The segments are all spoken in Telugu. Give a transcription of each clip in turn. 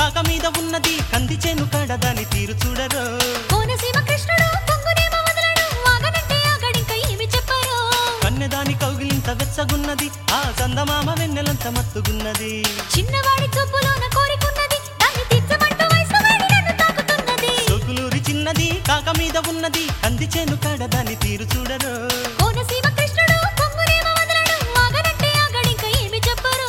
కాక మీద ఉన్నది కంది చేను కాడ దాని తీరు చూడరు కోనసీమ కృష్ణుడు పొంగునేమో వదలడు వాగనంటే ఆగడింక ఏమి చెప్పరు కన్నెదాని కౌగిలింత వెచ్చగున్నది ఆ చందమామ వెన్నెలంత మత్తుగున్నది చిన్నవాడి చూపులోన కోరికున్నది దాన్ని తీర్చమంటూ వయసు వాడి నన్ను తాకుతున్నది సోకులూరి చిన్నది కాక మీద ఉన్నది కంది చేను కాడ దాని తీరు చూడరు కోనసీమ కృష్ణుడు పొంగునేమో వదలడు వాగనంటే ఆగడింక ఏమి చెప్పరు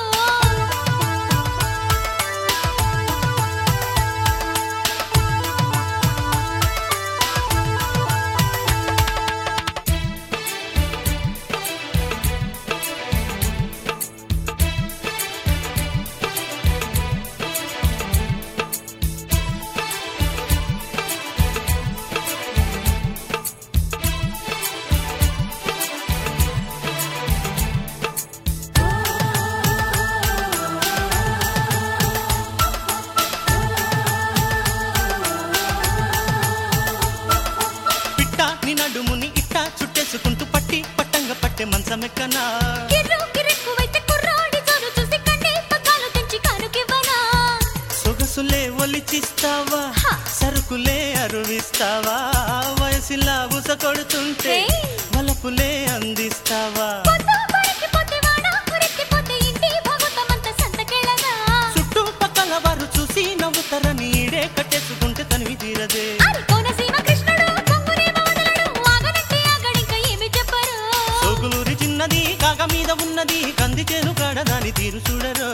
పిట్ట నీ నడుముని ఇట్ట చుట్టేసుకుంటూ పట్టి పట్టంగా పట్టే మంచమెక్కనా కిర్రు కిరెక్కువైతే కుర్రాడి జోరు చూసి కన్నే పగ్గాలు తెంచి కానుకివ్వనా సొగసులే ఒలిచిస్తావా హ. సరుకులే అరువిస్తావా వయసులా ఉస కొడుతుంటే ఏయ్. వలపులే అందిస్తావా పొద్దు పడికిపోతే వాడ ఉరెత్తిపోతే ఇంటి భగవతమంత సంతకెళ్ళగా చుట్టుపక్కల వారు చూసి నవ్వుతారని ఈడే కట్టేసుకుంటే తనివి తీరదే అరి కోనసీమ కృష్ణుడు పొంగునేమో వదలడు వాగనంటే ఆగడింక ఏమి చెప్పరు సోకులూరి చిన్నది కాక మీద ఉన్నది కంది చేను కాడ దాని తీరు చూడరు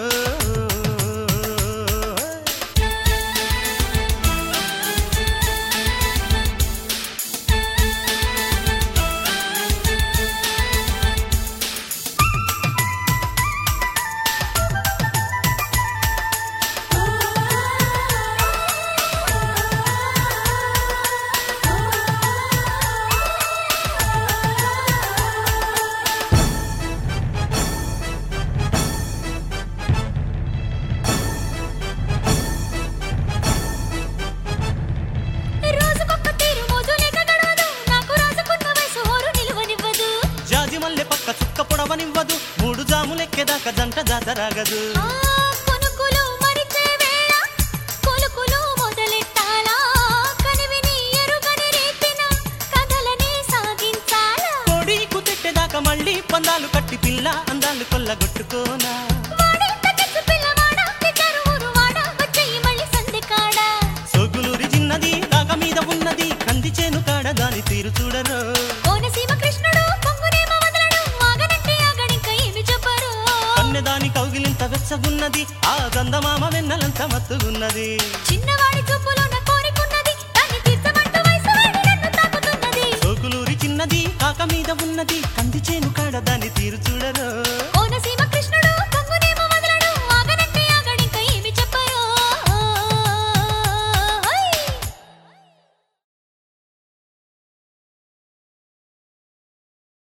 రోజుకొక్క తీరు మోజు లేక గడవదు నాకు రాజుకున్న వయసు హోరు నిలువనివ్వదు జాజి మల్లె పక్క చుక్క పొడవనివ్వదు మూడు జాములెక్కేదాకా జంట జాతరాగదు ఆ కొనుకులు మరిచే వేళ కొలుకులు మొదలెట్టాలా కనివిని ఎరుగని రీతిన కథలని సాగించాలా కోడి కుతెట్టేదాకా మళ్ళీ పందాలు కట్టి పిల్ల అందాలు కొల్లగొట్టుకోనా వాడి తగ్గచ్చు పిల్లవాడ పిచ్చరు ఊరువాడ వచ్చేయి మళ్ళీ సందెకాడ సోకులూరి చిన్నది కాక మీద ఉన్నది కంది చేను కాడ దాని తీరు చూడరు కోనసీమ కృష్ణుడు పొంగునేమో వదలడు వాగనంటే ఆగడింక ఏమి చెప్పరు కన్నెదాని కౌగిలింత వెచ్చగున్నది ఆ గంధమామ వెన్నెలంత మత్తుగున్నది చిన్నవాడి చూపులోన కోరికున్నది దాన్ని తీర్చమంటూ వయసు వాడి నన్ను తాకుతున్నది సోకులూరి చిన్నది కాక మీద ఉన్నది కంది చేను కాడ దాని తీరు చూడరు కోనసీమ